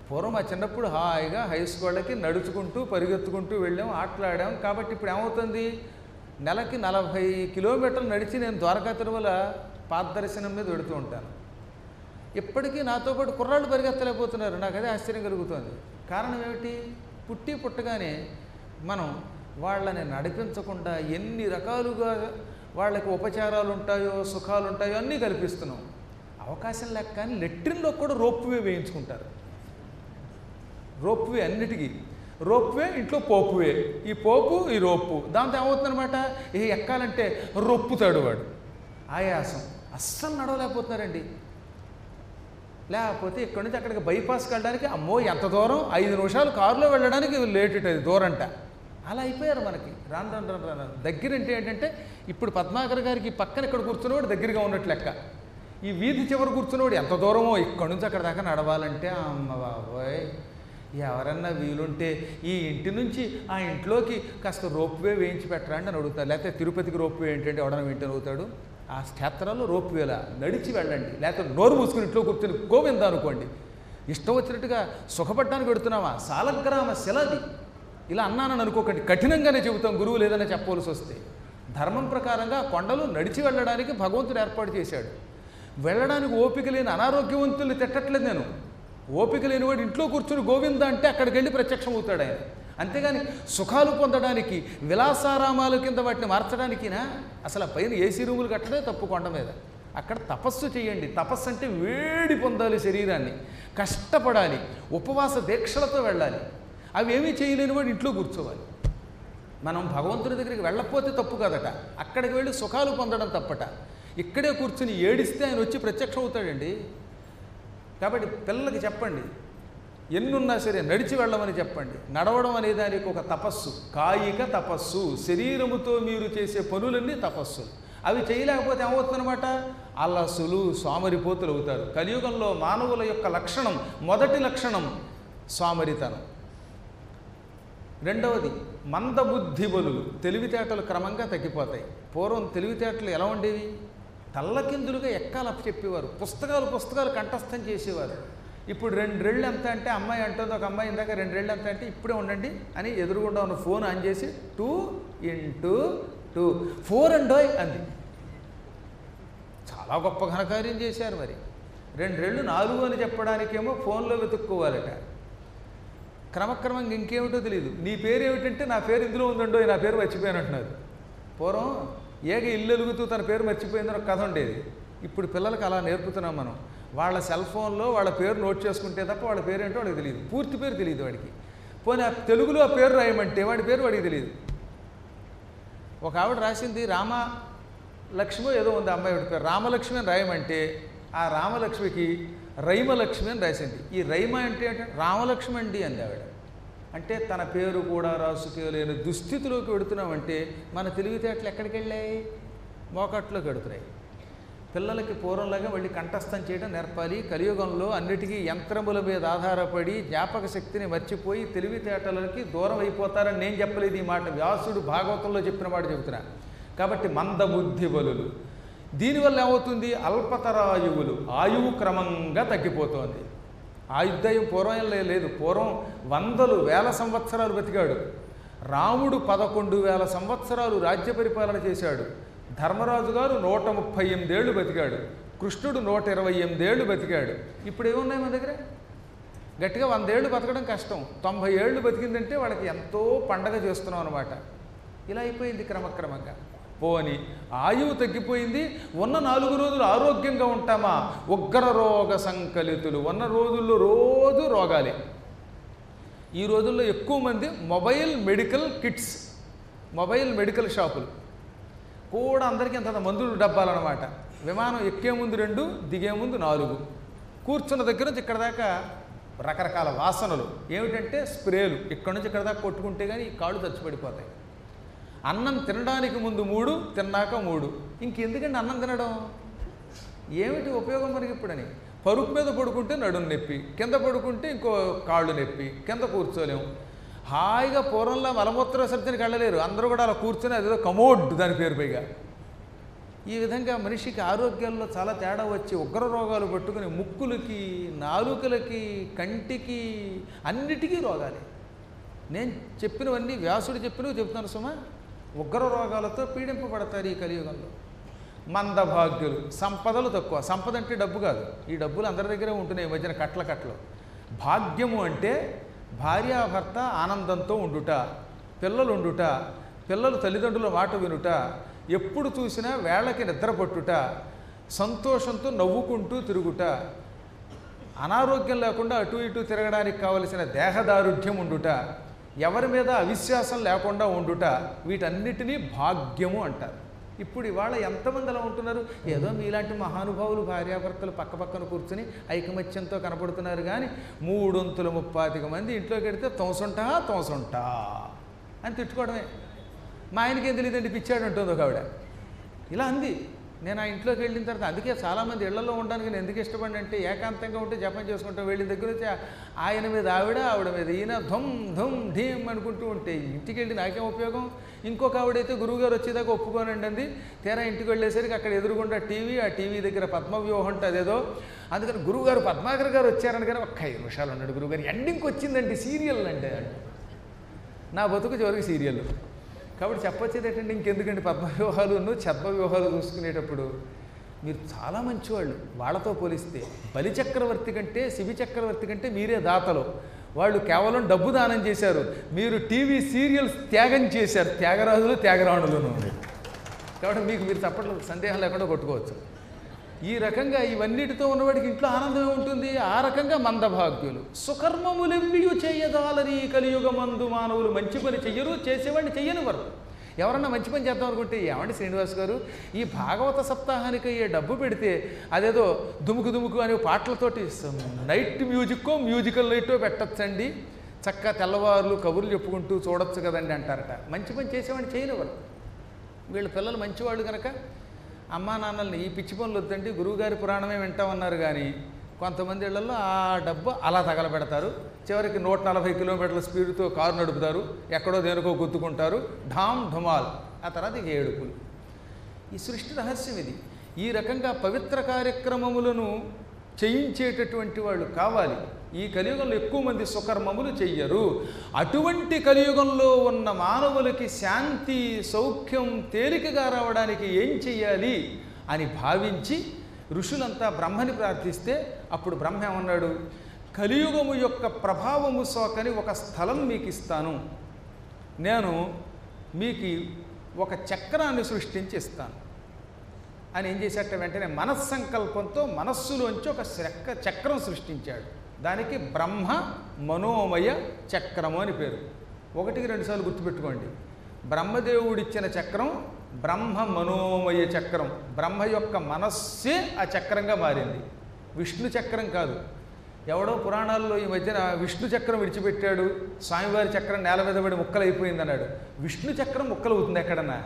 పూర్వం మా చిన్నప్పుడు హాయిగా హై స్కూళ్ళకి నడుచుకుంటూ పరిగెత్తుకుంటూ వెళ్ళాం ఆటలాడాం కాబట్టి ఇప్పుడు ఏమవుతుంది నెలకి నలభై కిలోమీటర్లు నడిచి నేను ద్వారకా తిరుమల పాదదర్శనం మీద వెడుతూ ఉంటాను ఇప్పటికీ నాతో పాటు కుర్రాళ్ళు పరిగెత్తలేకపోతున్నారు నాకు అదే ఆశ్చర్యం కలుగుతుంది కారణం ఏమిటి పుట్టి పుట్టగానే మనం వాళ్ళని నడిపించకుండా ఎన్ని రకాలుగా వాళ్ళకి ఉపచారాలు ఉంటాయో సుఖాలు ఉంటాయో అన్నీ కల్పిస్తున్నాం అవకాశం లేక కానీ లెట్రిన్లో కూడా రోప్వే వేయించుకుంటారు రోప్వే అన్నిటికీ రోప్వే ఇంట్లో పోపువే ఈ పోపు ఈ రోపు దాంతో ఏమవుతుందన్నమాట ఇది ఎక్కాలంటే రొప్పుతాడు వాడు ఆయాసం అస్సలు నడవలేకపోతున్నారండి లేకపోతే ఇక్కడి నుంచి అక్కడికి బైపాస్కి వెళ్ళడానికి అమ్మో ఎంత దూరం ఐదు నిమిషాలు కారులో వెళ్ళడానికి లేట్ అది దూరంట అలా అయిపోయారు మనకి రాను రాను రాను రాను దగ్గర అంటే ఏంటంటే ఇప్పుడు పద్మాకర్ గారికి ఈ పక్కన ఇక్కడ కూర్చున్నవాడు దగ్గరగా ఉన్నట్లు లెక్క ఈ వీధి చివరి కూర్చున్నవాడు ఎంత దూరమో ఇక్కడి నుంచి అక్కడ దాకా నడవాలంటే అమ్మ బాబోయ్ ఎవరన్నా వీలుంటే ఈ ఇంటి నుంచి ఆ ఇంట్లోకి కాస్త రోప్వే వేయించి పెట్టరా అని అడుగుతారు లేకపోతే తిరుపతికి రోప్వే ఏంటంటే ఎవడన్నా వింటే అడుగుతాడు ఆ క్షేత్రాల్లో రోప్వేలా నడిచి వెళ్ళండి లేకపోతే నోరు మూసుకుని ఇంట్లో కూర్చొని గోవింద అనుకోండి ఇష్టం వచ్చినట్టుగా సుఖపడ్డానికి పెడుతున్నావా సాలగ్రామ శిలది ఇలా అన్నానని అనుకోకండి కఠినంగానే చెబుతాం గురువు లేదని చెప్పవలసి వస్తే ధర్మం ప్రకారంగా కొండలు నడిచి వెళ్ళడానికి భగవంతుడు ఏర్పాటు చేశాడు వెళ్ళడానికి ఓపిక లేని అనారోగ్యవంతుల్ని తిట్టట్లేదు నేను ఓపిక లేనివాడు ఇంట్లో కూర్చుని గోవింద అంటే అక్కడికి వెళ్ళి ప్రత్యక్షం అవుతాడు ఆయన అంతేగాని సుఖాలు పొందడానికి విలాసారామాల కింద వాటిని మార్చడానికినా అసలు ఆ పైన ఏసీ రూములు కట్టడే తప్పు కొండ మీద అక్కడ తపస్సు చేయండి తపస్సు అంటే వేడి పొందాలి శరీరాన్ని కష్టపడాలి ఉపవాస దీక్షలతో వెళ్ళాలి అవి ఏమీ చేయలేని వాడు ఇంట్లో కూర్చోవాలి మనం భగవంతుడి దగ్గరికి వెళ్ళకపోతే తప్పు కదట అక్కడికి వెళ్ళి సుఖాలు పొందడం తప్పట ఇక్కడే కూర్చుని ఏడిస్తే ఆయన వచ్చి ప్రత్యక్షం అవుతాడండి కాబట్టి పిల్లలకి చెప్పండి ఎన్నున్నా సరే నడిచి వెళ్ళమని చెప్పండి నడవడం అనే దానికి ఒక తపస్సు కాయిక తపస్సు శరీరముతో మీరు చేసే పనులన్నీ తపస్సు అవి చేయలేకపోతే ఏమవుతుందన్నమాట అలసులు సోమరిపోతులు అవుతారు కలియుగంలో మానవుల యొక్క లక్షణం మొదటి లక్షణం సోమరితనం రెండవది మందబుద్ధి బలులు తెలివితేటలు క్రమంగా తగ్గిపోతాయి పూర్వం తెలివితేటలు ఎలా ఉండేవి తల్లకిందులుగా ఎక్కాలు చెప్పేవారు పుస్తకాలు పుస్తకాలు కంఠస్థం చేసేవారు ఇప్పుడు రెండు రెళ్ళు ఎంత అంటే అమ్మాయి అంటుంది ఒక అమ్మాయి ఇందాక రెండు రెళ్ళు ఎంత అంటే ఇప్పుడే ఉండండి అని ఎదురుగుండా ఉన్న ఫోన్ ఆన్ చేసి టూ ఇంటూ టూ ఫోర్ అండోయ్ అంది చాలా గొప్ప ఘనకార్యం చేశారు మరి రెండు రెళ్ళు నాలుగు అని చెప్పడానికేమో ఫోన్లో వెతుక్కోవాలట క్రమక్రమంగా ఇంకేమిటో తెలియదు నీ పేరు ఏమిటంటే నా పేరు ఇందులో ఉందండో నా పేరు మర్చిపోయాను అంటున్నారు పూర్వం ఏగ ఇల్లు ఎలుగుతూ తన పేరు మర్చిపోయిందని ఒక కథ ఉండేది ఇప్పుడు పిల్లలకి అలా నేర్పుతున్నాం మనం వాళ్ళ సెల్ ఫోన్లో వాళ్ళ పేరు నోట్ చేసుకుంటే తప్ప వాళ్ళ పేరు ఏంటో వాడికి తెలియదు పూర్తి పేరు తెలియదు వాడికి పోనీ ఆ తెలుగులో ఆ పేరు రాయమంటే వాడి పేరు వాడికి తెలియదు ఒక ఆవిడ రాసింది రామ లక్ష్మి ఏదో ఉంది అమ్మాయి ఒకటి పేరు రామలక్ష్మి అని రాయమంటే ఆ రామలక్ష్మికి రైమలక్ష్మి అని రాసింది ఈ రైమ అంటే ఏంటంటే రామలక్ష్మి అండి అంది ఆవిడ అంటే తన పేరు కూడా రాసుకోలేని దుస్థితిలోకి వెడుతున్నామంటే మన తెలివితేటలు ఎక్కడికి వెళ్ళాయి మోకట్లోకి వెడుతున్నాయి పిల్లలకి పూర్వంలాగా మళ్ళీ కంఠస్థం చేయడం నేర్పాలి కలియుగంలో అన్నిటికీ యంత్రముల మీద ఆధారపడి జ్ఞాపక శక్తిని మర్చిపోయి తెలివితేటలకి దూరం అయిపోతారని నేను చెప్పలేదు ఈ మాట వ్యాసుడు భాగవతంలో చెప్పిన మాట చెబుతున్నా కాబట్టి మందబుద్ధి బలులు దీనివల్ల ఏమవుతుంది అల్పతరాయువులు ఆయువు క్రమంగా తగ్గిపోతోంది ఆయుర్దాయం పూర్వం లే- లేదు పూర్వం వందలు వేల సంవత్సరాలు బతికాడు రాముడు పదకొండు వేల సంవత్సరాలు రాజ్య పరిపాలన చేశాడు ధర్మరాజు గారు నూట ముప్పై ఎనిమిదేళ్ళు బతికాడు కృష్ణుడు నూట ఇరవై ఎనిమిదేళ్ళు బతికాడు ఇప్పుడు ఏమున్నాయి మన దగ్గర గట్టిగా వందేళ్ళు బతకడం కష్టం తొంభై ఏళ్ళు బతికిందంటే వాళ్ళకి ఎంతో పండగ చేస్తున్నాం అనమాట ఇలా అయిపోయింది క్రమక్రమంగా పోని ఆయువు తగ్గిపోయింది ఉన్న నాలుగు రోజులు ఆరోగ్యంగా ఉంటామా ఉగ్ర రోగ సంకలితులు ఉన్న రోజుల్లో రోజు రోగాలే ఈ రోజుల్లో ఎక్కువ మంది mobile medical kits mobile medical షాపులు కూడా అందరికీ అంత మందులు డబ్బాలన్నమాట విమానం ఎక్కే ముందు రెండు దిగే ముందు నాలుగు కూర్చున్న దగ్గర నుంచి ఇక్కడ దాకా రకరకాల వాసనలు ఏమిటంటే స్ప్రేలు ఇక్కడ నుంచి ఇక్కడ దాకా కొట్టుకుంటే కానీ ఈ కాళ్ళు చచ్చిపడిపోతాయి అన్నం తినడానికి ముందు మూడు తిన్నాక మూడు ఇంకెందుకండి అన్నం తినడం ఏమిటి ఉపయోగం మనకి ఇప్పుడని పరుపు మీద పడుకుంటే నడుము నొప్పి కింద పడుకుంటే ఇంకో కాళ్ళు నొప్పి కింద కూర్చోలేము హాయిగా పూర్వంలో మలమూత్ర విసర్జనకి వెళ్ళలేరు అందరూ కూడా అలా కూర్చొని అదేదో కమోడ్ దాని పేరు పైగా ఈ విధంగా మనిషికి ఆరోగ్యంలో చాలా తేడా వచ్చి ఉగ్ర రోగాలు పట్టుకుని ముక్కులకి నాలుకలకి కంటికి అన్నిటికీ రోగాలే నేను చెప్పినవన్నీ వ్యాసుడు చెప్పినవి చెప్తున్నాను సుమా ఉగ్ర రోగాలతో పీడింపబడతారు ఈ కలియుగంలో మందభాగ్యులు సంపదలు తక్కువ సంపద అంటే డబ్బు కాదు ఈ డబ్బులు అందరి దగ్గరే ఉంటున్నాయి ఈ మధ్యన కట్ల కట్టలు భాగ్యము అంటే భార్యాభర్త ఆనందంతో ఉండుట పిల్లలు ఉండుట పిల్లలు తల్లిదండ్రుల మాట వినుట ఎప్పుడు చూసినా వేళకి నిద్ర పట్టుట సంతోషంతో నవ్వుకుంటూ తిరుగుట అనారోగ్యం లేకుండా అటు ఇటు తిరగడానికి కావలసిన దేహదారుఢ్యం ఉండుట ఎవరి మీద అవిశ్వాసం లేకుండా ఉండుట వీటన్నిటినీ భాగ్యము అంటారు ఇప్పుడు ఇవాళ ఎంతమంది అలా ఉంటున్నారు ఏదో మీలాంటి మహానుభావులు భార్యాభర్తలు పక్క పక్కన కూర్చుని ఐకమత్యంతో కనపడుతున్నారు కానీ మూడొంతుల ముప్పాతిక మంది ఇంట్లోకి వెడితే తోసుంటా తోసుంటా అని తిట్టుకోవడమే మా ఆయనకి ఏం తెలియదండి పిచ్చాడు ఉంటుంది ఒక ఆవిడ ఇలా అంది నేను ఆ ఇంట్లోకి వెళ్ళిన తర్వాత అందుకే చాలామంది ఇళ్లలో ఉండడానికి నేను ఎందుకు ఇష్టపడి అంటే ఏకాంతంగా ఉంటే జపం చేసుకుంటాం వెళ్ళిన దగ్గర వచ్చి ఆయన మీద ఆవిడ ఆవిడ మీద ఈయన ధుమ్ ధుమ్ ధీమ్ అనుకుంటూ ఉంటే ఇంటికి వెళ్ళి నాకేం ఉపయోగం ఇంకొక ఆవిడైతే గురువుగారు వచ్చేదాకా ఒప్పుకోనండి అంది తీరా ఇంటికి వెళ్ళేసరికి అక్కడ ఎదురుగుండా టీవీ ఆ టీవీ దగ్గర పద్మవ్యూహం ఉంటుంది అదేదో అందుకని గురువుగారు పద్మాకర్ గారు వచ్చారని కానీ ఒక్క ఐదు నిమిషాలు ఉన్నాడు గురువుగారు ఎండింగ్కి వచ్చిందండి సీరియల్ అంటే నా బతుకు చివరికి సీరియల్ కాబట్టి చెప్పొచ్చేది ఏంటంటే ఇంకెందుకండి పద్మవ్యూహాలు ఛద్మ వ్యూహాలు చూసుకునేటప్పుడు మీరు చాలా మంచివాళ్ళు వాళ్ళతో పోలిస్తే బలి చక్రవర్తి కంటే శివి చక్రవర్తి కంటే మీరే దాతలు వాళ్ళు కేవలం డబ్బు దానం చేశారు మీరు టీవీ సీరియల్స్ త్యాగం చేశారు త్యాగరాజులు త్యాగరాణులను కాబట్టి మీకు మీరు చప్పట్లు సందేహం లేకుండా కొట్టుకోవచ్చు ఈ రకంగా ఇవన్నిటితో ఉన్నవాడికి ఇంట్లో ఆనందమే ఉంటుంది ఆ రకంగా మందభాగ్యులు సుకర్మములెవ్వియు చేయదాలని కలియుగ మందు మానవులు మంచి పని చెయ్యరు చేసేవాడిని చెయ్యనివ్వరు ఎవరన్నా మంచి పని చేద్దాం అనుకుంటే ఏమండి శ్రీనివాస్ గారు ఈ భాగవత సప్తాహానికి అయ్యే డబ్బు పెడితే అదేదో దుముకు దుముకు అనే పాటలతోటి నైట్ మ్యూజిక్కో మ్యూజికల్ నైటో పెట్టచ్చండి చక్కగా తెల్లవారులు కబుర్లు చెప్పుకుంటూ చూడొచ్చు కదండి అంటారట మంచి పని చేసేవాడిని చేయనివ్వరు వీళ్ళ పిల్లలు మంచివాళ్ళు కనుక అమ్మా నాన్నల్ని ఈ పిచ్చి పనులు వద్దండి గురువుగారి పురాణమే వింటామన్నారు కానీ కొంతమంది ఇళ్లలో ఆ డబ్బు అలా తగలబెడతారు చివరికి నూట నలభై కిలోమీటర్ల స్పీడ్తో కారు నడుపుతారు ఎక్కడో దేనికో గుద్దుకుంటారు ఢామ్ ఢుమాల్ ఆ తర్వాత ఇక ఏడుపులు ఈ సృష్టి రహస్యం ఇది ఈ రకంగా పవిత్ర కార్యక్రమములను చేయించేటటువంటి వాళ్ళు కావాలి ఈ కలియుగంలో ఎక్కువ మంది సుకర్మములు చెయ్యరు అటువంటి కలియుగంలో ఉన్న మానవులకి శాంతి సౌఖ్యం తేలికగా రావడానికి ఏం చెయ్యాలి అని భావించి ఋషులంతా బ్రహ్మని ప్రార్థిస్తే అప్పుడు బ్రహ్మ ఏమన్నాడు కలియుగము యొక్క ప్రభావము సోకని ఒక స్థలం మీకు ఇస్తాను నేను మీకు ఒక చక్రాన్ని సృష్టించి ఇస్తాను అని ఏం చేశాట వెంటనే మనస్సంకల్పంతో మనస్సులోంచి ఒక చక్ర చక్రం సృష్టించాడు దానికి బ్రహ్మ మనోమయ చక్రము అని పేరు ఒకటికి రెండుసార్లు గుర్తుపెట్టుకోండి బ్రహ్మదేవుడిచ్చిన చక్రం బ్రహ్మ మనోమయ చక్రం బ్రహ్మ యొక్క మనస్సే ఆ చక్రంగా మారింది విష్ణు చక్రం కాదు ఎవడో పురాణాల్లో ఈ మధ్యన విష్ణు చక్రం విడిచిపెట్టాడు స్వామివారి చక్రం నేల మీద పడి ముక్కలైపోయింది అన్నాడు విష్ణు చక్రం ముక్కలవుతుంది ఎక్కడన్నా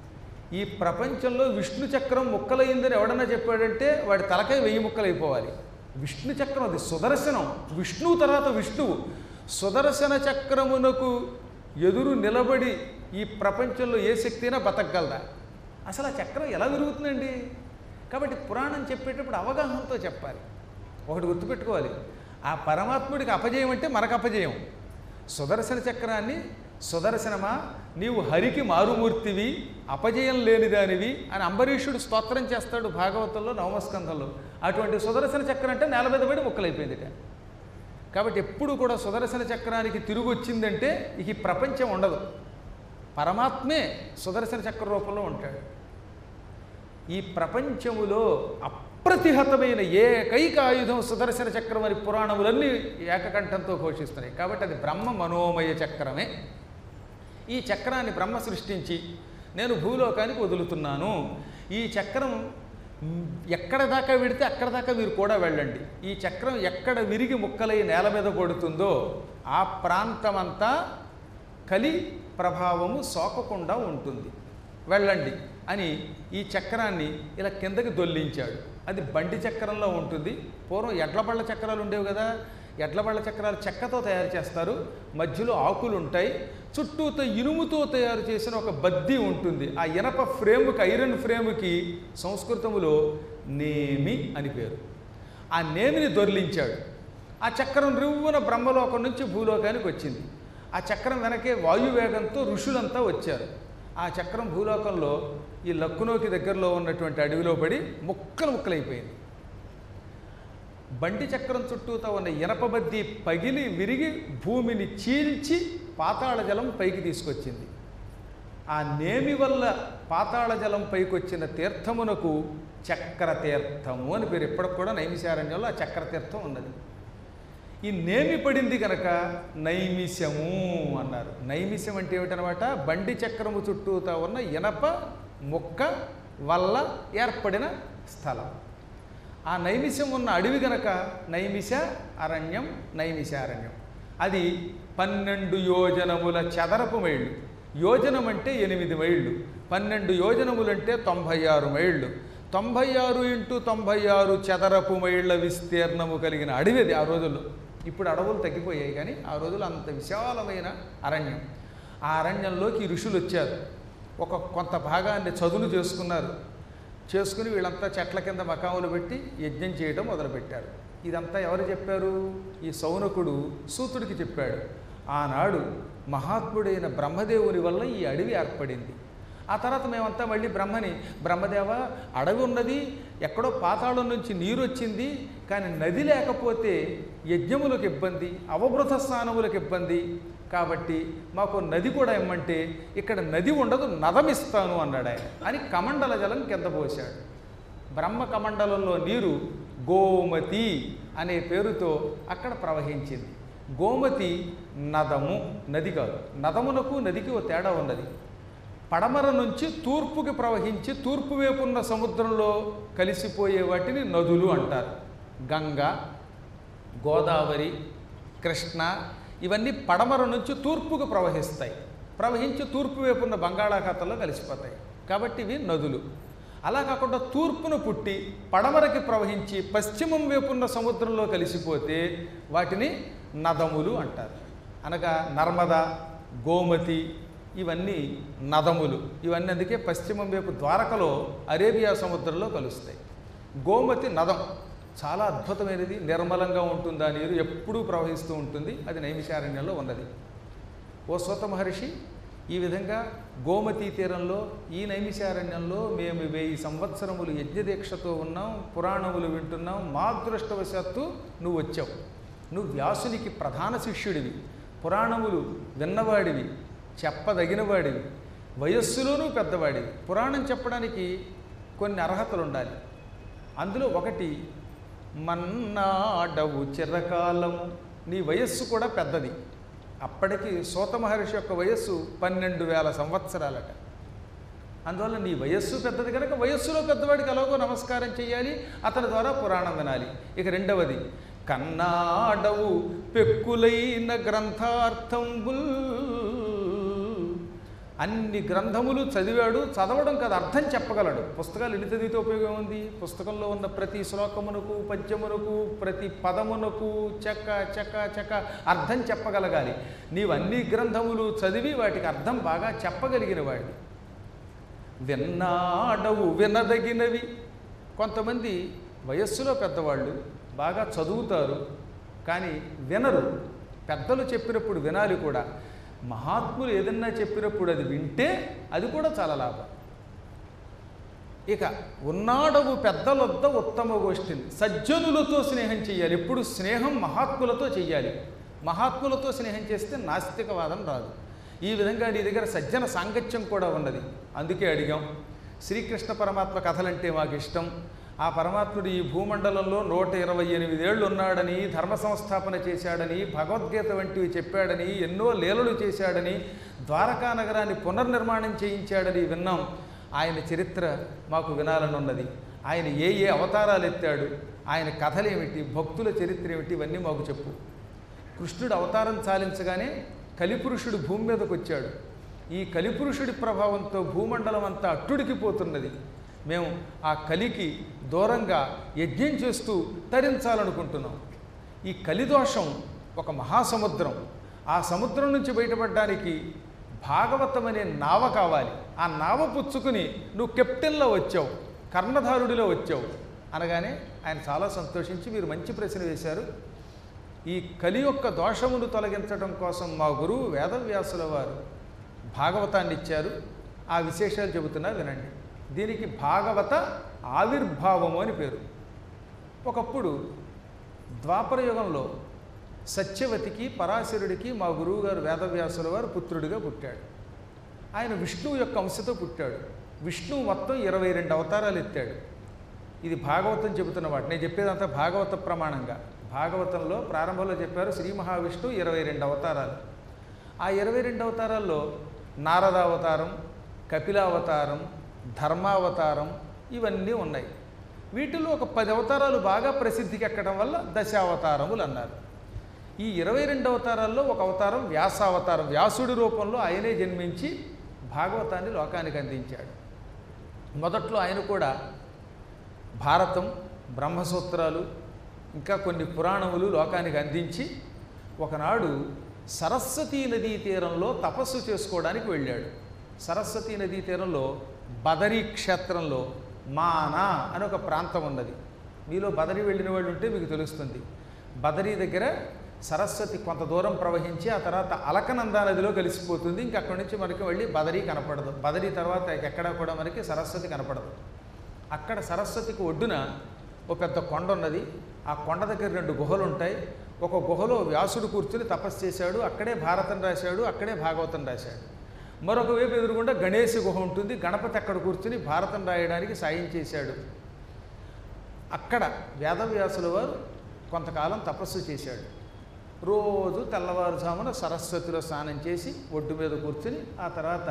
ఈ ప్రపంచంలో విష్ణు చక్రం ముక్కలయ్యిందని ఎవడన్నా చెప్పాడంటే వాడి తలకాయ వెయ్యి ముక్కలైపోవాలి విష్ణు చక్రం అది సుదర్శనం విష్ణువు తర్వాత విష్ణువు సుదర్శన చక్రమునకు ఎదురు నిలబడి ఈ ప్రపంచంలో ఏ శక్తి అయినా బతకగలదా అసలు ఆ చక్రం ఎలా విరుగుతుందండి కాబట్టి పురాణం చెప్పేటప్పుడు అవగాహనతో చెప్పాలి ఒకటి గుర్తుపెట్టుకోవాలి ఆ పరమాత్ముడికి అపజయం అంటే మనకు అపజయం సుదర్శన చక్రాన్ని సుదర్శనమా నీవు హరికి మారుమూర్తివి అపజయం లేనిదానివి అని అంబరీషుడు స్తోత్రం చేస్తాడు భాగవతంలో నవమస్కంధంలో అటువంటి సుదర్శన చక్రం అంటే నేల మీద పడి ముక్కలైపోయిందిట కాబట్టి ఎప్పుడు కూడా సుదర్శన చక్రానికి తిరిగి వచ్చిందంటే ఇక ఈ ప్రపంచం ఉండదు పరమాత్మే సుదర్శన చక్ర రూపంలో ఉంటాడు ఈ ప్రపంచములో అప్రతిహతమైన ఏకైక ఆయుధం సుదర్శన చక్రం అని పురాణములన్నీ ఏకకంఠంతో ఘోషిస్తున్నాయి కాబట్టి అది బ్రహ్మ మనోమయ చక్రమే ఈ చక్రాన్ని బ్రహ్మ సృష్టించి నేను భూలోకానికి వదులుతున్నాను ఈ చక్రం మ్, ఎక్కడ దాకా విడితే అక్కడ దాకా మీరు కూడా వెళ్ళండి ఈ చక్రం ఎక్కడ విరిగి ముక్కలై నేల మీద పడుతుందో ఆ ప్రాంతమంతా కలి ప్రభావము సోకకుండా ఉంటుంది వెళ్ళండి అని ఈ చక్రాన్ని ఇలా కిందకి దొల్లించాడు అది బండి చక్రంలో ఉంటుంది పూర్వం ఎడ్ల బళ్ళ చక్రాలు ఉండేవి కదా ఎడ్ల బళ్ళ చక్రాలు చెక్కతో తయారు చేస్తారు మధ్యలో ఆకులు ఉంటాయి చుట్టూతో ఇనుముతో తయారు చేసిన ఒక బద్ది ఉంటుంది ఆ ఇనప ఫ్రేముకి ఐరన్ ఫ్రేముకి సంస్కృతములో నేమి అని పేరు ఆ నేమిని దొర్లించాడు ఆ చక్రం రివ్వున బ్రహ్మలోకం నుంచి భూలోకానికి వచ్చింది ఆ చక్రం వెనకే వాయువేగంతో ఋషులంతా వచ్చారు ఆ చక్రం భూలోకంలో ఈ లక్కునోకి దగ్గరలో ఉన్నటువంటి అడవిలో పడి ముక్కలు ముక్కలైపోయింది బండి చక్రం చుట్టూతో ఉన్న ఇనపబద్ది పగిలి విరిగి భూమిని చీల్చి పాతాళ జలం పైకి తీసుకొచ్చింది ఆ నేమి వల్ల పాతాళ జలం పైకి వచ్చిన తీర్థమునకు చక్ర తీర్థము అని పేరు ఇప్పటికి కూడా నైమిశారణ్యంలో ఆ చక్ర తీర్థం ఉన్నది ఈ నేమి పడింది కనుక నైమిషము అన్నారు నైమిషం అంటే ఏమిటనమాట బండి చక్రము చుట్టూతా ఉన్న ఇనప మొక్క వల్ల ఏర్పడిన స్థలం ఆ నైమిషం ఉన్న అడవి గనక నైమిష అరణ్యం నైమిషారణ్యం అది పన్నెండు యోజనముల చదరపు మైళ్ళు యోజనం అంటే ఎనిమిది మైళ్ళు పన్నెండు యోజనములంటే తొంభై ఆరు మైళ్ళు తొంభై ఆరు ఇంటూ తొంభై ఆరు చదరపు మైళ్ళ విస్తీర్ణము కలిగిన అడవి అది ఆ రోజుల్లో ఇప్పుడు అడవులు తగ్గిపోయాయి కానీ ఆ రోజుల్లో అంత విశాలమైన అరణ్యం ఆ అరణ్యంలోకి ఈ ఋషులు వచ్చారు ఒక కొంత భాగాన్ని చదును చేసుకున్నారు చేసుకుని వీళ్ళంతా చెట్ల కింద మకాములు పెట్టి యజ్ఞం చేయడం మొదలుపెట్టారు ఇదంతా ఎవరు చెప్పారు ఈ సౌనకుడు సూతుడికి చెప్పాడు ఆనాడు మహాత్ముడైన బ్రహ్మదేవుని వల్ల ఈ అడవి ఏర్పడింది ఆ తర్వాత మేమంతా మళ్ళీ బ్రహ్మని బ్రహ్మదేవ అడవి ఉన్నది ఎక్కడో పాతాళం నుంచి నీరు వచ్చింది కానీ నది లేకపోతే యజ్ఞములకు ఇబ్బంది అవబృత స్నానములకు ఇబ్బంది కాబట్టి మాకు నది కూడా ఇమ్మంటే ఇక్కడ నది ఉండదు నదమిస్తాను అన్నాడు ఆయన అని కమండల జలం కింద పోశాడు బ్రహ్మ కమండలంలో నీరు గోమతి అనే పేరుతో అక్కడ ప్రవహించింది గోమతి నదము నది కాదు నదమునకు నదికి ఓ తేడా ఉన్నది పడమర నుంచి తూర్పుకి ప్రవహించి తూర్పు వైపు ఉన్న సముద్రంలో కలిసిపోయే వాటిని నదులు అంటారు గంగ గోదావరి కృష్ణ ఇవన్నీ పడమర నుంచి తూర్పుకు ప్రవహిస్తాయి ప్రవహించి తూర్పు వైపు ఉన్న బంగాళాఖాతంలో కలిసిపోతాయి కాబట్టి ఇవి నదులు అలా కాకుండా తూర్పును పుట్టి పడమరకి ప్రవహించి పశ్చిమం వైపు ఉన్న సముద్రంలో కలిసిపోతే వాటిని నదములు అంటారు అనగా నర్మద గోమతి ఇవన్నీ నదములు ఇవన్నీ అందుకే పశ్చిమం వైపు ద్వారకలో అరేబియా సముద్రంలో కలుస్తాయి గోమతి నదం చాలా అద్భుతమైనది నిర్మలంగా ఉంటుంది ఆ నీరు ఎప్పుడూ ప్రవహిస్తూ ఉంటుంది అది నైమిషారణ్యంలో ఉన్నది ఓ సూత మహర్షి ఈ విధంగా గోమతీ తీరంలో ఈ నైమిషారణ్యంలో మేము వెయ్యి సంవత్సరములు యజ్ఞదీక్షతో ఉన్నాం పురాణములు వింటున్నాం మా అదృష్టవశాత్తు నువ్వు వచ్చావు నువ్వు వ్యాసునికి ప్రధాన శిష్యుడివి పురాణములు విన్నవాడివి చెప్పదగినవాడివి వయస్సులోనూ పెద్దవాడివి పురాణం చెప్పడానికి కొన్ని అర్హతలు ఉండాలి అందులో ఒకటి మన్నాడవు చిరకాలము నీ వయస్సు కూడా పెద్దది అప్పటికి సూత మహర్షి యొక్క వయస్సు పన్నెండు వేల సంవత్సరాలట అందువల్ల నీ వయస్సు పెద్దది కనుక వయస్సులో పెద్దవాడికి ఎలాగో నమస్కారం చేయాలి అతని ద్వారా పురాణం వినాలి ఇక రెండవది కన్నాడవు పెక్కులైన గ్రంథార్థంబుల్ అన్ని గ్రంథములు చదివాడు చదవడం కాదు అర్థం చెప్పగలడు పుస్తకాలు ఎన్ని చదివితే ఉపయోగం ఉంది పుస్తకంలో ఉన్న ప్రతి శ్లోకమునకు పద్యమునకు ప్రతి పదమునకు చక్క చక్క చక్క అర్థం చెప్పగలగాలి నీవు అన్ని గ్రంథములు చదివి వాటికి అర్థం బాగా చెప్పగలిగిన వాడిని విన్నాడవు వినదగినవి కొంతమంది వయస్సులో పెద్దవాళ్ళు బాగా చదువుతారు కానీ వినరు పెద్దలు చెప్పినప్పుడు వినాలి కూడా మహాత్ములు ఏదన్నా చెప్పినప్పుడు అది వింటే అది కూడా చాలా లాభం ఇక ఉన్నాడవు పెద్దలొద్ద ఉత్తమ గోష్ఠిని సజ్జనులతో స్నేహం చేయాలి ఎప్పుడు స్నేహం మహాత్ములతో చెయ్యాలి మహాత్ములతో స్నేహం చేస్తే నాస్తికవాదం రాదు ఈ విధంగా నీ దగ్గర సజ్జన సాంగత్యం కూడా ఉన్నది అందుకే అడిగాం శ్రీకృష్ణ పరమాత్మ కథలంటే మాకు ఇష్టం ఆ పరమాత్ముడు ఈ భూమండలంలో నూట ఇరవై ఎనిమిదేళ్ళు ఉన్నాడని ధర్మ సంస్థాపన చేశాడని భగవద్గీత వంటివి చెప్పాడని ఎన్నో లీలలు చేశాడని ద్వారకా నగరాన్ని పునర్నిర్మాణం చేయించాడని విన్నాం ఆయన చరిత్ర మాకు వినాలని ఉన్నది ఆయన ఏ ఏ అవతారాలు ఎత్తాడు ఆయన కథలేమిటి భక్తుల చరిత్ర ఏమిటి ఇవన్నీ మాకు చెప్పు కృష్ణుడు అవతారం చాలించగానే కలిపురుషుడు భూమి మీదకు వచ్చాడు ఈ కలిపురుషుడి ప్రభావంతో భూమండలం అంతా అట్టుడికిపోతున్నది మేము ఆ కలికి దూరంగా యజ్ఞం చేస్తూ తరించాలనుకుంటున్నాం ఈ కలిదోషం ఒక మహాసముద్రం ఆ సముద్రం నుంచి బయటపడడానికి భాగవతం అనే నావ కావాలి ఆ నావ పుచ్చుకుని నువ్వు కెప్టెన్లో వచ్చావు కర్ణధారుడిలో వచ్చావు అనగానే ఆయన చాలా సంతోషించి మీరు మంచి ప్రశ్న వేశారు ఈ కలి యొక్క దోషమును తొలగించడం కోసం మా గురువు వేదవ్యాసుల వారు భాగవతాన్ని ఇచ్చారు ఆ విశేషాలు చెబుతున్నా వినండి దీనికి భాగవత ఆవిర్భావము అని పేరు ఒకప్పుడు ద్వాపర యుగంలో సత్యవతికి పరాశరుడికి మా గురువుగారు వేదవ్యాసుల వారు పుత్రుడిగా పుట్టాడు ఆయన విష్ణువు యొక్క అంశతో పుట్టాడు విష్ణువు మొత్తం ఇరవై రెండు అవతారాలు ఎత్తాడు ఇది భాగవతం చెబుతున్న వాటి నేను చెప్పేదంతా భాగవత ప్రమాణంగా భాగవతంలో ప్రారంభంలో చెప్పారు శ్రీ మహావిష్ణువు ఇరవై రెండు అవతారాలు ఆ ఇరవై రెండు అవతారాల్లో నారదావతారం కపిలావతారం ధర్మావతారం ఇవన్నీ ఉన్నాయి వీటిలో ఒక పది అవతారాలు బాగా ప్రసిద్ధికి ఎక్కడం వల్ల దశావతారములు అన్నారు ఈ ఇరవై రెండు అవతారాల్లో ఒక అవతారం వ్యాసావతారం వ్యాసుడి రూపంలో ఆయనే జన్మించి భాగవతాన్ని లోకానికి అందించాడు మొదట్లో ఆయన కూడా భారతం బ్రహ్మసూత్రాలు ఇంకా కొన్ని పురాణములు లోకానికి అందించి ఒకనాడు సరస్వతీ నదీ తీరంలో తపస్సు చేసుకోవడానికి వెళ్ళాడు సరస్వతీ నదీ తీరంలో బదరీ క్షేత్రంలో మానా అని ఒక ప్రాంతం ఉన్నది మీలో బదరీ వెళ్ళిన వాళ్ళు ఉంటే మీకు తెలుస్తుంది బదరీ దగ్గర సరస్వతి కొంత దూరం ప్రవహించి ఆ తర్వాత అలకనందా నదిలో కలిసిపోతుంది ఇంక అక్కడి నుంచి మనకి వెళ్ళి బదరీ కనపడదు బదరీ తర్వాత ఎక్కడా కూడా మనకి సరస్వతి కనపడదు అక్కడ సరస్వతికి ఒడ్డున ఒక పెద్ద కొండ ఉన్నది ఆ కొండ దగ్గర రెండు గుహలు ఉంటాయి ఒక గుహలో వ్యాసుడు కూర్చుని తపస్సు చేశాడు అక్కడే భారతం రాశాడు అక్కడే భాగవతం రాశాడు మరొక వైపు ఎదురుగుండా గణేశ గుహ ఉంటుంది గణపతి అక్కడ కూర్చుని భారతం రాయడానికి సాయం చేశాడు అక్కడ వేదవ్యాసుల వారు కొంతకాలం తపస్సు చేశాడు రోజు తెల్లవారుజామున సరస్వతిలో స్నానం చేసి ఒడ్డు మీద కూర్చుని ఆ తర్వాత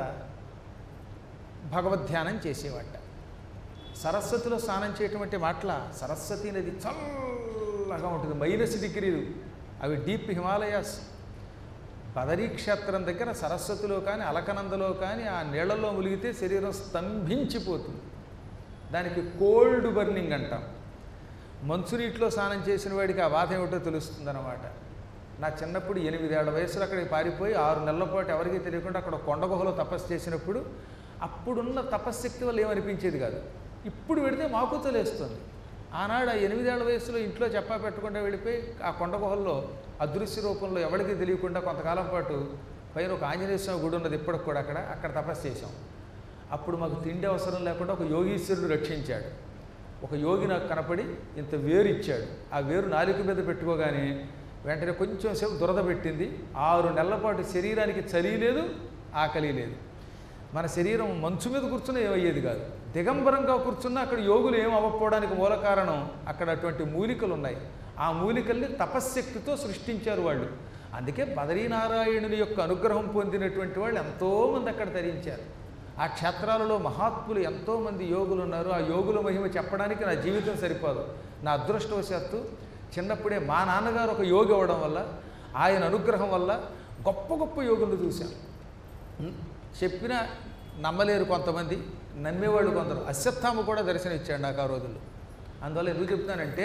భగవద్ధ్యానం చేసేవాట సరస్వతిలో స్నానం చేయటం అంటే మాటల సరస్వతి నది చల్లగా ఉంటుంది మైనస్ డిగ్రీలు అవి డీప్ హిమాలయాస్ బదరీ క్షేత్రం దగ్గర సరస్వతిలో కానీ అలకనందలో కానీ ఆ నీళ్లలో ములిగితే శరీరం స్తంభించిపోతుంది దానికి కోల్డ్ బర్నింగ్ అంటాం మంచునీటిలో స్నానం చేసిన వాడికి ఆ బాధ ఏమిటో తెలుస్తుందన్నమాట నా చిన్నప్పుడు ఎనిమిదేళ్ల వయసులో అక్కడికి పారిపోయి ఆరు నెలల పాటు ఎవరికీ తెలియకుండా అక్కడ కొండ గుహలో తపస్సు చేసినప్పుడు అప్పుడున్న తపశ్శక్తి వల్ల ఏమనిపించేది కాదు ఇప్పుడు పెడితే మాకు తెలియస్తుంది ఆనాడు ఆ ఎనిమిదేళ్ల వయసులో ఇంట్లో చెప్పా పెట్టకుండా వెళ్ళిపోయి ఆ కొండ గుహల్లో అదృశ్య రూపంలో ఎవరికి తెలియకుండా కొంతకాలం పాటు పైన ఒక ఆంజనేయ స్వామి గుడి ఉన్నది ఇప్పటికి కూడా అక్కడ అక్కడ తపస్సు చేశాం అప్పుడు మాకు తిండి అవసరం లేకుండా ఒక యోగీశ్వరుడు రక్షించాడు ఒక యోగి నాకు కనపడి ఇంత వేరు ఇచ్చాడు ఆ వేరు నాలుక మీద పెట్టుకోగానే వెంటనే కొంచెం సేపు దురద పెట్టింది ఆరు నెలల పాటు శరీరానికి చలి లేదు ఆకలి లేదు మన శరీరం మంచు మీద కూర్చున్నా ఏమయ్యేది కాదు దిగంబరంగా కూర్చున్నా అక్కడ యోగులు ఏం అవ్వకపోవడానికి మూల కారణం అక్కడ అటువంటి మూలికలు ఉన్నాయి ఆ మూలికల్ని తపశ్శక్తితో సృష్టించారు వాళ్ళు అందుకే బదరీనారాయణుని యొక్క అనుగ్రహం పొందినటువంటి వాళ్ళు ఎంతోమంది అక్కడ ధరించారు ఆ క్షేత్రాలలో మహాత్ములు ఎంతోమంది యోగులు ఉన్నారు ఆ యోగుల మహిమ చెప్పడానికి నా జీవితం సరిపోదు నా అదృష్టవశాత్తు చిన్నప్పుడే మా నాన్నగారు ఒక యోగి అవ్వడం వల్ల ఆయన అనుగ్రహం వల్ల గొప్ప గొప్ప యోగులను చూశాను ఉం? చెప్పినా నమ్మలేరు కొంతమంది నమ్మేవాళ్ళు కొందరు అశ్వత్థామ కూడా దర్శనం ఇచ్చాడు నాకు ఆ రోజుల్లో అందువల్ల ఎందుకు చెప్తానంటే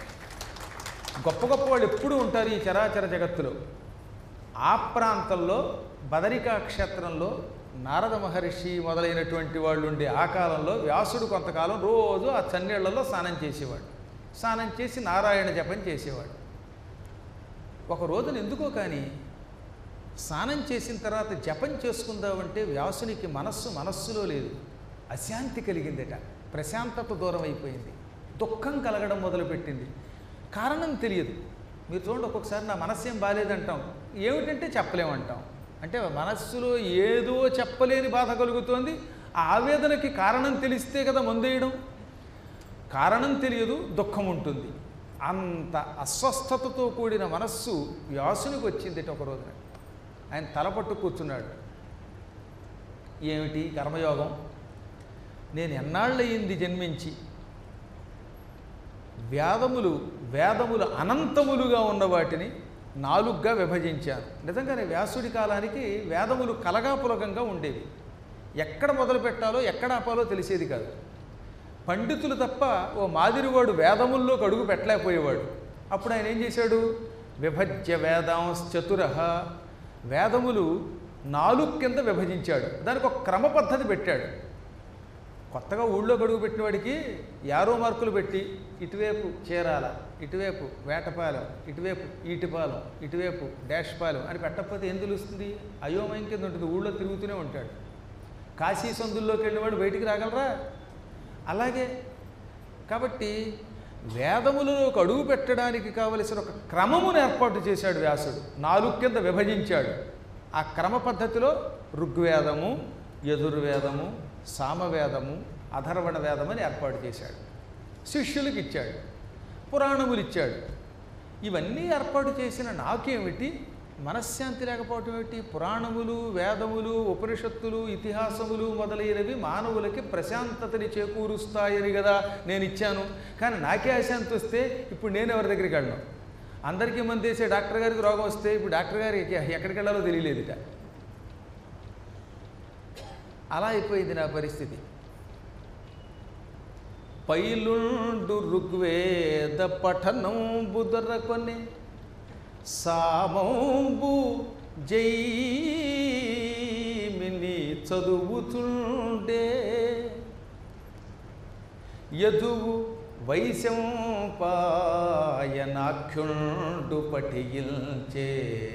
గొప్ప గొప్ప వాళ్ళు ఎప్పుడూ ఉంటారు ఈ చరాచర జగత్తులో ఆ ప్రాంతంలో బదరికా క్షేత్రంలో నారద మహర్షి మొదలైనటువంటి వాళ్ళు ఉండే ఆ కాలంలో వ్యాసుడు కొంతకాలం రోజు ఆ చన్నీళ్లలో స్నానం చేసేవాడు స్నానం చేసి నారాయణ జపం చేసేవాడు ఒక రోజున ఎందుకో కానీ స్నానం చేసిన తర్వాత జపం చేసుకుందామంటే వ్యాసునికి మనస్సు మనస్సులో లేదు అశాంతి కలిగిందట ప్రశాంతత దూరం అయిపోయింది దుఃఖం కలగడం మొదలుపెట్టింది కారణం తెలియదు మీరు చూడండి ఒక్కొక్కసారి నా మనస్సు ఏం బాగాలేదంటాం ఏమిటంటే చెప్పలేమంటాం అంటే మనస్సులో ఏదో చెప్పలేని బాధ కలుగుతోంది ఆ ఆవేదనకి కారణం తెలిస్తే కదా మందేయడం కారణం తెలియదు దుఃఖం ఉంటుంది అంత అస్వస్థతతో కూడిన మనస్సు వ్యాసునికి వచ్చింది ఒక రోజున ఆయన తలపట్టు కూర్చున్నాడు ఏమిటి కర్మయోగం నేను ఎన్నాళ్ళయింది జన్మించి వేదములు వేదములు అనంతములుగా ఉన్న వాటిని నాలుగుగా విభజించాను నిజంగానే వ్యాసుడి కాలానికి వేదములు కలగాపులగంగా ఉండేవి ఎక్కడ మొదలు పెట్టాలో ఎక్కడ ఆపాలో తెలిసేది కాదు పండితులు తప్ప ఓ మాదిరివాడు వేదముల్లోకి అడుగు పెట్టలేకపోయేవాడు అప్పుడు ఆయన ఏం చేశాడు విభజ్య వేదాంశ్చతుర వేదములు నాలుగు కింద విభజించాడు దానికి ఒక క్రమ పద్ధతి పెట్టాడు కొత్తగా ఊళ్ళో గడుగు పెట్టిన వాడికి యారో మార్కులు పెట్టి ఇటువైపు చీరాల ఇటువైపు వేటపాలెం ఇటువైపు ఈటిపాలెం ఇటువైపు డాష్ పాలెం అని పెట్టకపోతే ఏం తెలుస్తుంది అయోమయం కింద ఉంటుంది ఊళ్ళో తిరుగుతూనే ఉంటాడు కాశీ సందుల్లోకి వెళ్ళినవాడు బయటికి రాగలరా అలాగే కాబట్టి వేదములలోకి అడుగు పెట్టడానికి కావలసిన ఒక క్రమమును ఏర్పాటు చేశాడు వ్యాసుడు నాలుగు కింద విభజించాడు ఆ క్రమ పద్ధతిలో ఋగ్వేదము యజుర్వేదము సామవేదము అధర్వణ వేదమని ఏర్పాటు చేశాడు శిష్యులకు ఇచ్చాడు పురాణములు ఇచ్చాడు ఇవన్నీ ఏర్పాటు చేసిన నాకేమిటి మనశ్శాంతి లేకపోవటం ఏమిటి పురాణములు వేదములు ఉపనిషత్తులు ఇతిహాసములు మొదలైనవి మానవులకి ప్రశాంతతని చేకూరుస్తాయని కదా నేను ఇచ్చాను కానీ నాకే అశాంతి వస్తే ఇప్పుడు నేను ఎవరి దగ్గరికి వెళ్ళను అందరికీ మంది వేసే డాక్టర్ గారికి రోగం వస్తే ఇప్పుడు డాక్టర్ గారికి ఎక్కడికి వెళ్ళాలో తెలియలేదుట అలా అయిపోయింది నా పరిస్థితి పైలుండు ఋగ్వేద పఠనం బుదరకొని సామంబు జైమిని చదువుతుండే యదువు వైశంపాయనాఖ్యుండు పఠిల్చే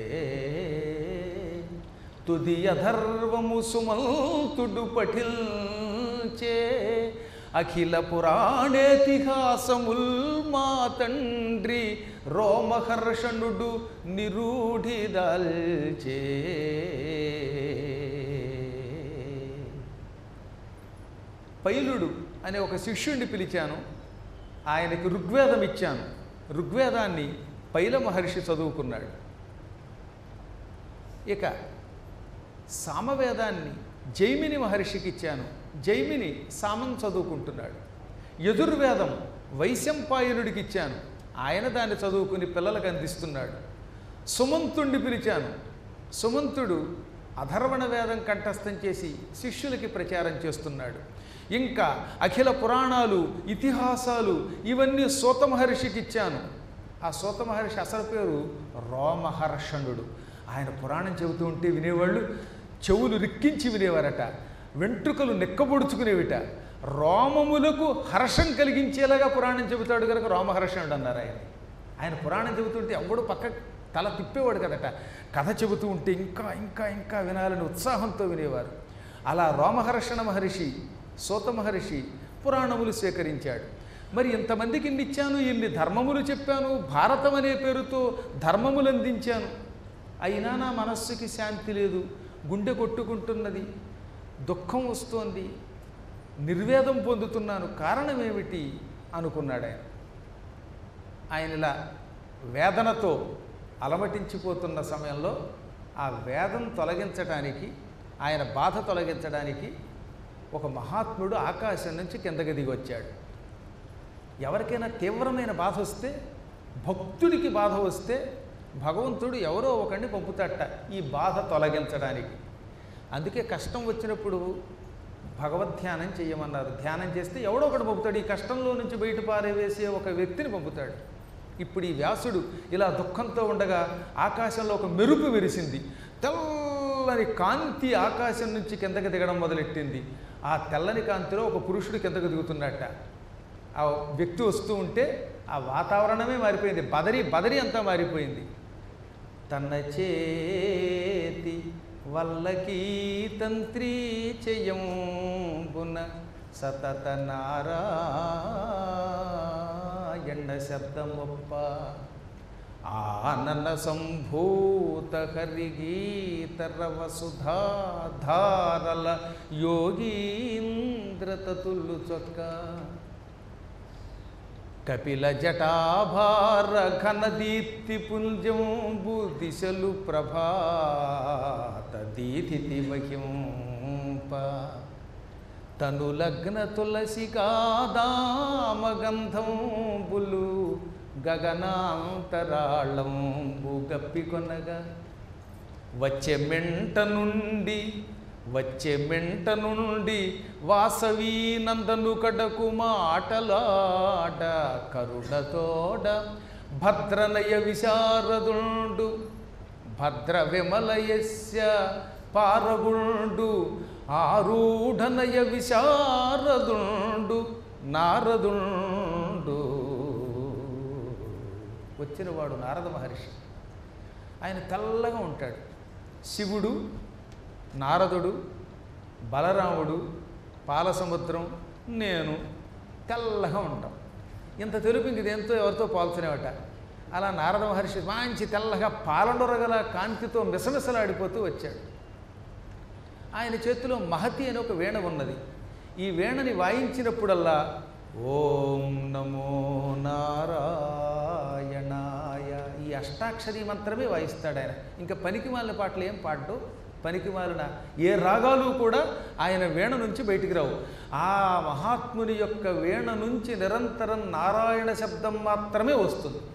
తుది అధర్వము సుమంతుడు పఠిల్చే అఖిల పురాణేతిహాసముల్ మా తండ్రి రోమహర్షణుడు నిరూఢిదల్చే పైలుడు అనే ఒక శిష్యుణ్ణి పిలిచాను ఆయనకి ఋగ్వేదం ఇచ్చాను ఋగ్వేదాన్ని పైల మహర్షి చదువుకున్నాడు ఇక సామవేదాన్ని జైమిని మహర్షికి ఇచ్చాను జైమిని సామం చదువుకుంటున్నాడు యజుర్వేదం వైశంపాయనుడికి ఇచ్చాను ఆయన దాన్ని చదువుకుని పిల్లలకు అందిస్తున్నాడు సుమంతుణ్ణి పిలిచాను సుమంతుడు అధర్వణ వేదం కంఠస్థం చేసి శిష్యులకి ప్రచారం చేస్తున్నాడు ఇంకా అఖిల పురాణాలు ఇతిహాసాలు ఇవన్నీ సూత మహర్షికి ఇచ్చాను ఆ సూత మహర్షి అసలు పేరు రోమహర్షణుడు ఆయన పురాణం చెబుతూ ఉంటే వినేవాళ్ళు చెవులు రిక్కించి వినేవారట వెంట్రుకలు నెక్కబొడుచుకునేవిట రోమములకు హర్షం కలిగించేలాగా పురాణం చెబుతాడు కనుక రోమహర్షణుడు అన్నారు ఆయన ఆయన పురాణం చెబుతుంటే ఎవడు పక్క తల తిప్పేవాడు కదట కథ చెబుతూ ఉంటే ఇంకా ఇంకా ఇంకా వినాలని ఉత్సాహంతో వినేవారు అలా రోమహర్షణ మహర్షి సూత మహర్షి పురాణములు స్వీకరించాడు మరి ఇంతమందికి ఇన్ని ఇచ్చాను ఇన్ని ధర్మములు చెప్పాను భారతం అనే పేరుతో ధర్మములు అందించాను అయినా నా మనస్సుకి శాంతి లేదు గుండె కొట్టుకుంటున్నది దుఃఖం వస్తోంది నిర్వేదం పొందుతున్నాను కారణం ఏమిటి అనుకున్నాడు ఆయన ఆయన ఇలా వేదనతో అలమటించిపోతున్న సమయంలో ఆ వేదం తొలగించడానికి ఆయన బాధ తొలగించడానికి ఒక మహాత్ముడు ఆకాశం నుంచి కిందకి దిగి వచ్చాడు ఎవరికైనా తీవ్రమైన బాధ వస్తే భక్తుడికి బాధ వస్తే భగవంతుడు ఎవరో ఒకరిని పంపుతాట ఈ బాధ తొలగించడానికి అందుకే కష్టం వచ్చినప్పుడు భగవద్ధ్యానం చేయమన్నారు ధ్యానం చేస్తే ఎవడో ఒకడు పంపుతాడు ఈ కష్టంలో నుంచి బయట పారవేసే ఒక వ్యక్తిని పంపుతాడు ఇప్పుడు ఈ వ్యాసుడు ఇలా దుఃఖంతో ఉండగా ఆకాశంలో ఒక మెరుపు విరిసింది తెల్లని కాంతి ఆకాశం నుంచి కిందకి దిగడం మొదలెట్టింది ఆ తెల్లని కాంతిలో ఒక పురుషుడు కిందకు దిగుతున్నట్ట ఆ వ్యక్తి వస్తూ ఉంటే ఆ వాతావరణమే మారిపోయింది బదరి బదరి అంతా మారిపోయింది తన చేతి వల్లకీ తంత్రి చెయ్యంబున సతత నారాయణ శబ్దమొప్ప ఆనన సంభూత హరిగీతరవ సుధాధారల యోగీంద్ర తతులు చొక్క కపిల జటాభార ఘన దీప్తి పుంజంబు దిశలు ప్రభాత దీతిథి మహింప తను లగ్న తులసి కాదామగంధంబులు గగనాంతరాళంబు గప్పికొనగా వచ్చే మెంట నుండి వచ్చే మెంట నుండి వాసవీ నందను కడకు మాటలాడ కరుణతోడ భద్రనయ విశారదుండు భద్ర విమలయస్య పారగుండు ఆరూఢనయ విశారదుండు నారదుండు వచ్చినవాడు నారద మహర్షి ఆయన తెల్లగా ఉంటాడు శివుడు నారదుడు బలరాముడు పాలసముద్రం నేను తెల్లగా ఉంటాం ఇంత తెలుపు ఇంక దేంతో ఎవరితో పోల్చునేవట అలా నారద మహర్షి మంచి తెల్లగా పాలనొరగల కాంతితో మిసమిసలాడిపోతూ వచ్చాడు ఆయన చేతిలో మహతి అని ఒక వీణ ఉన్నది ఈ వీణని వాయించినప్పుడల్లా ఓం నమో నారాయణాయ ఈ అష్టాక్షరి మంత్రమే వాయిస్తాడు ఆయన ఇంకా పనికి మాలిన పాటలు ఏం పాడడు పనికి మాలిన ఏ రాగాలు కూడా ఆయన వీణ నుంచి బయటికి రావు ఆ మహాత్ముని యొక్క వీణ నుంచి నిరంతరం నారాయణ శబ్దం మాత్రమే వస్తుంది